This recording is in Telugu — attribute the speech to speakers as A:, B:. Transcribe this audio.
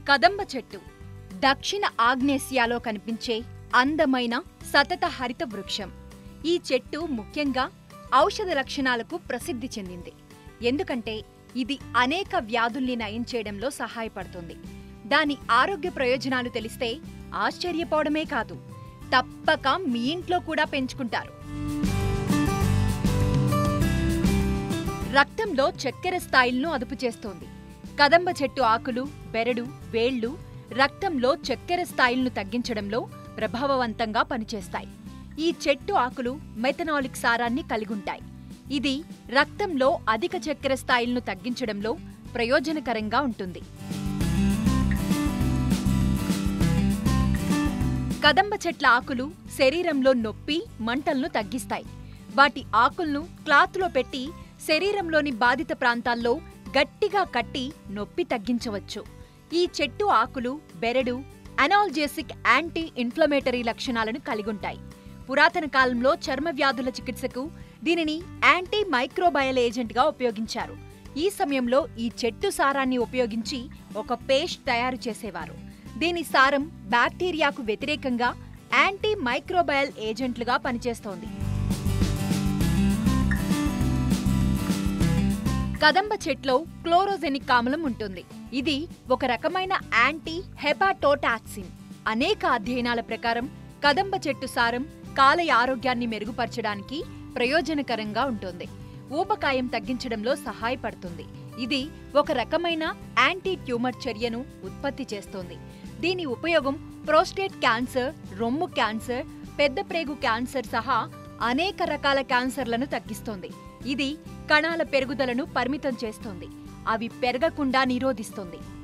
A: కదంబ చెట్టు దక్షిణ ఆగ్నేసియాలో కనిపించే అందమైన సతత హరిత వృక్షం ఈ చెట్టు ముఖ్యంగా ఔషధ లక్షణాలకు ప్రసిద్ధి చెందింది ఎందుకంటే ఇది అనేక వ్యాధుల్ని నయం చేయడంలో సహాయపడుతుంది దాని ఆరోగ్య ప్రయోజనాలు తెలిస్తే ఆశ్చర్యపోవడమే కాదు తప్పక మీ ఇంట్లో కూడా పెంచుకుంటారు రక్తంలో చక్కెర స్థాయిలను అదుపు చేస్తోంది కదంబ చెట్టు ఆకులు బెరడు వేళ్లు రక్తంలో చక్కెర స్థాయిలను తగ్గించడంలో ప్రభావవంతంగా పనిచేస్తాయి ఈ చెట్టు ఆకులు మెథనాలిక్ సారాన్ని కలిగుంటాయి ఇది రక్తంలో అధిక చక్కెర స్థాయిలను తగ్గించడంలో ప్రయోజనకరంగా ఉంటుంది కదంబ చెట్ల ఆకులు శరీరంలో నొప్పి మంటలను తగ్గిస్తాయి వాటి ఆకులను క్లాత్లో పెట్టి శరీరంలోని బాధిత ప్రాంతాల్లో గట్టిగా కట్టి నొప్పి తగ్గించవచ్చు ఈ చెట్టు ఆకులు బెరడు అనాల్జేసిక్ యాంటీ ఇన్ఫ్లమేటరీ లక్షణాలను కలిగుంటాయి పురాతన కాలంలో చర్మ వ్యాధుల చికిత్సకు దీనిని యాంటీ మైక్రోబయల్ ఏజెంట్గా ఉపయోగించారు ఈ సమయంలో ఈ చెట్టు సారాన్ని ఉపయోగించి ఒక పేస్ట్ తయారు చేసేవారు దీని సారం బ్యాక్టీరియాకు వ్యతిరేకంగా యాంటీ మైక్రోబయల్ ఏజెంట్లుగా పనిచేస్తోంది కదంబ చెట్లో క్లోరోజెనిక్ ఆమ్లం ఉంటుంది ఇది ఒక రకమైన యాంటీ హెపాటోటాక్సిన్ అనేక అధ్యయనాల ప్రకారం కదంబ చెట్టు సారం కాలయ ఆరోగ్యాన్ని మెరుగుపరచడానికి ప్రయోజనకరంగా ఉంటుంది ఊబకాయం తగ్గించడంలో సహాయపడుతుంది ఇది ఒక రకమైన యాంటీ ట్యూమర్ చర్యను ఉత్పత్తి చేస్తోంది దీని ఉపయోగం ప్రోస్టేట్ క్యాన్సర్ రొమ్ము క్యాన్సర్ పెద్ద ప్రేగు క్యాన్సర్ సహా అనేక రకాల క్యాన్సర్లను తగ్గిస్తోంది ఇది కణాల పెరుగుదలను పరిమితం చేస్తోంది అవి పెరగకుండా నిరోధిస్తుంది